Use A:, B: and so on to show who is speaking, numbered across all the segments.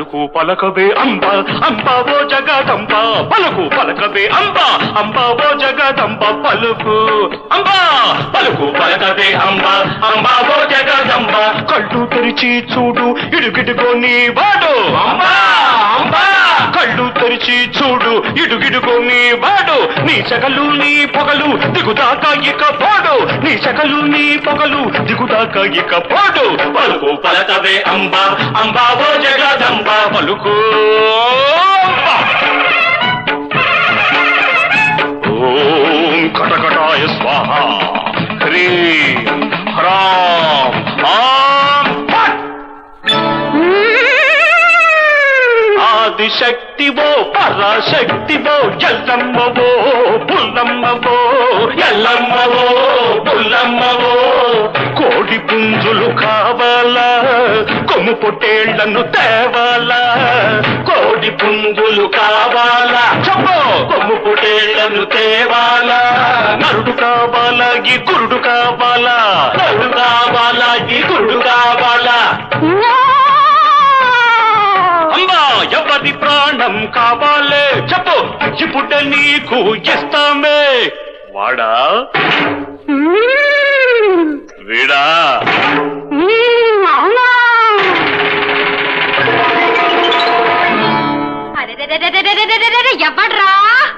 A: పలుకు పలకవే అంబ అంబ ఓ జగదంబ పలుకు పలకవే అంబ అంబ ఓ జగదంబ పలుకు అంబ పలుకు పలకవే అంబ అంబ ఓ జగదంబ కళ్ళు తెరిచి చూడు ఇడుగిడుగో నీ వాడు అంబ అంబ కళ్ళు తెరిచి చూడు ఇడుగిడుగో నీ వాడు నీ సగలు నీ పొగలు దిగుదాకా ఇక పోడు నీ సగలు నీ పొగలు దిగుదాకా ఇక పోడు పలుకు పలకవే అంబ అంబ ఓ జగదంబ పలుకు అంబ. ఓం కటకటాయ స్వాహ హ్రీం హ్రాం ఆం ఫట్ ఆదిశక్తివో పరాశక్తివో ఎల్లమ్మవో పుల్లమ్మవో ఎల్లమ్మవో పుల్లమ్మవో కోడి పుంజులు కావాలా కొమ్ము పొట్టేళ్లను తేవాలా కోడి పుంజులు కావాలా చెప్పు కొమ్ము పొట్టేళ్లను తేవాలా నరుడు కావాలా ఈ గురుడు కావాలా నరుడు కావాలా ఈ గురుడు కావాలా అమ్మా ఎవరి ప్రాణం కావాలే చెప్పు ఇప్పుడు నీకు ఇస్తామే వాడా వీడా
B: ఎవడ్రా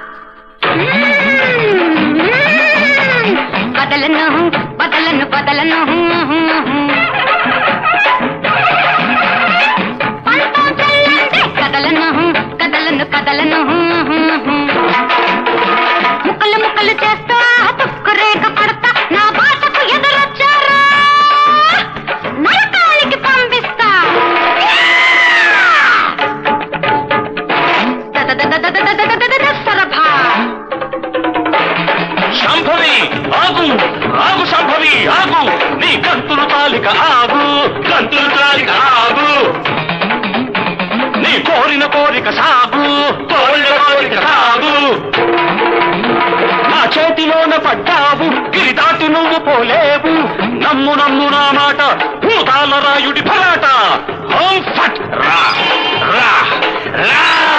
B: బదలను బదలను బదలను పంతం చెల్లండి కదలను కదలను కదలను ముక్కలు ముక్కలు చేస్తా తుక్కు రేఖ పడతా నా బాటకు ఎదురొచ్చారా నరకానికి పంపిస్తా సరభా
A: శాంభవి ఆగు ఆగు శాంభవి ఆగు నీ కంతులు తాలిక ఆగు కంతులు తాలిక ఆగు నీ కోరిన కోరిక సాగు కోరిన కోరిక సాగు నా చేతిలోన పడ్డావు గిరి దాటి నువ్వు పోలేవు నమ్ము నమ్ము నా మాట భూతాల రాయుడి భరాట హోం ఫట్ రా రా రా